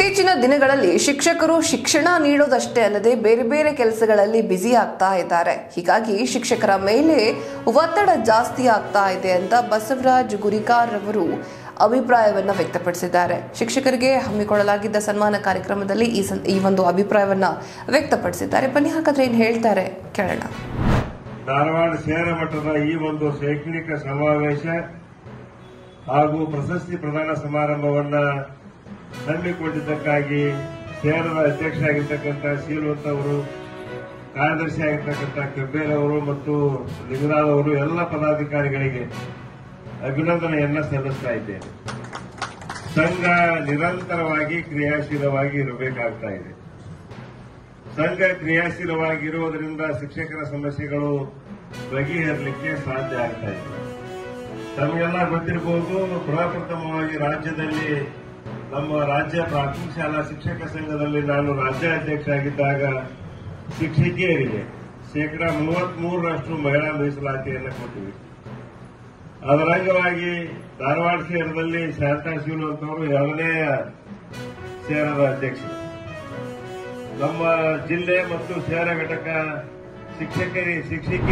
ಇತ್ತೀಚಿನ ದಿನಗಳಲ್ಲಿ ಶಿಕ್ಷಕರು ಶಿಕ್ಷಣ ನೀಡೋದಷ್ಟೇ ಅಲ್ಲದೆ ಬೇರೆ ಬೇರೆ ಕೆಲಸಗಳಲ್ಲಿ ಬ್ಯುಸಿ ಆಗ್ತಾ ಇದ್ದಾರೆ ಹೀಗಾಗಿ ಶಿಕ್ಷಕರ ಮೇಲೆ ಒತ್ತಡ ಜಾಸ್ತಿ ಆಗ್ತಾ ಇದೆ ಅಂತ ಬಸವರಾಜ್ ಗುರಿಕಾರ್ ಅವರು ಅಭಿಪ್ರಾಯವನ್ನ ವ್ಯಕ್ತಪಡಿಸಿದ್ದಾರೆ ಶಿಕ್ಷಕರಿಗೆ ಹಮ್ಮಿಕೊಳ್ಳಲಾಗಿದ್ದ ಸನ್ಮಾನ ಕಾರ್ಯಕ್ರಮದಲ್ಲಿ ಈ ಸನ್- ಈ ಒಂದು ಅಭಿಪ್ರಾಯವನ್ನ ವ್ಯಕ್ತಪಡಿಸಿದ್ದಾರೆ ಬನ್ನಿ ಹಾಗಾದ್ರೆ ಏನ್ ಹೇಳ್ತಾರೆ ಕೇಳೋಣ ಧಾರವಾಡ ಶಹರ ಮಟ್ಟದ ಈ ಒಂದು ಶೈಕ್ಷಣಿಕ ಸಮಾವೇಶ ಹಾಗೂ ಪ್ರಶಸ್ತಿ ಪ್ರದಾನ ಸಮಾರಂಭವನ್ನ ಹಮ್ಮಿಕೊಂಡಿದ್ದಕ್ಕಾಗಿ ಶಹರದ ಅಧ್ಯಕ್ಷರಾಗಿರ್ತಕ್ಕಂಥ ಶೀಲವಂತ್ ಅವರು ಕಾರ್ಯದರ್ಶಿ ಆಗಿರ್ತಕ್ಕಂಥ ಕಬ್ಬೇರ್ ಅವರು ಮತ್ತು ಲಿಂಗರಾಜ್ ಅವರು ಎಲ್ಲ ಪದಾಧಿಕಾರಿಗಳಿಗೆ ಅಭಿನಂದನೆಯನ್ನ ಸಲ್ಲಿಸ್ತಾ ಇದ್ದೇನೆ ಸಂಘ ನಿರಂತರವಾಗಿ ಕ್ರಿಯಾಶೀಲವಾಗಿ ಇರಬೇಕಾಗ್ತಾ ಇದೆ ಸಂಘ ಕ್ರಿಯಾಶೀಲವಾಗಿರುವುದರಿಂದ ಶಿಕ್ಷಕರ ಸಮಸ್ಯೆಗಳು ಬಗೆಹರಲಿಕ್ಕೆ ಸಾಧ್ಯ ಆಗ್ತಾ ಇದೆ ತಮಗೆಲ್ಲ ಗೊತ್ತಿರಬಹುದು ಪ್ರಪ್ರಥಮವಾಗಿ ರಾಜ್ಯದಲ್ಲಿ ನಮ್ಮ ರಾಜ್ಯ ಪ್ರಾಥಮಿಕ ಶಾಲಾ ಶಿಕ್ಷಕ ಸಂಘದಲ್ಲಿ ನಾನು ರಾಜ್ಯಾಧ್ಯಕ್ಷ ಆಗಿದ್ದಾಗ ಶಿಕ್ಷಕಿಯರಿಗೆ ಶೇಕಡಾ ಮೂವತ್ಮೂರರಷ್ಟು ಮಹಿಳಾ ಮೀಸಲಾತಿಯನ್ನು ಕೊಟ್ಟಿವಿ ಅದರ ಅಂಗವಾಗಿ ಧಾರವಾಡ ಶಹರದಲ್ಲಿ ಶಾಂತಾ ಶಿವಲು ಅಂತವರು ಎರಡನೇ ಶಹರದ ಅಧ್ಯಕ್ಷರು ನಮ್ಮ ಜಿಲ್ಲೆ ಮತ್ತು ಶಹರ ಘಟಕ ಶಿಕ್ಷಕರಿ ಶಿಕ್ಷಕಿ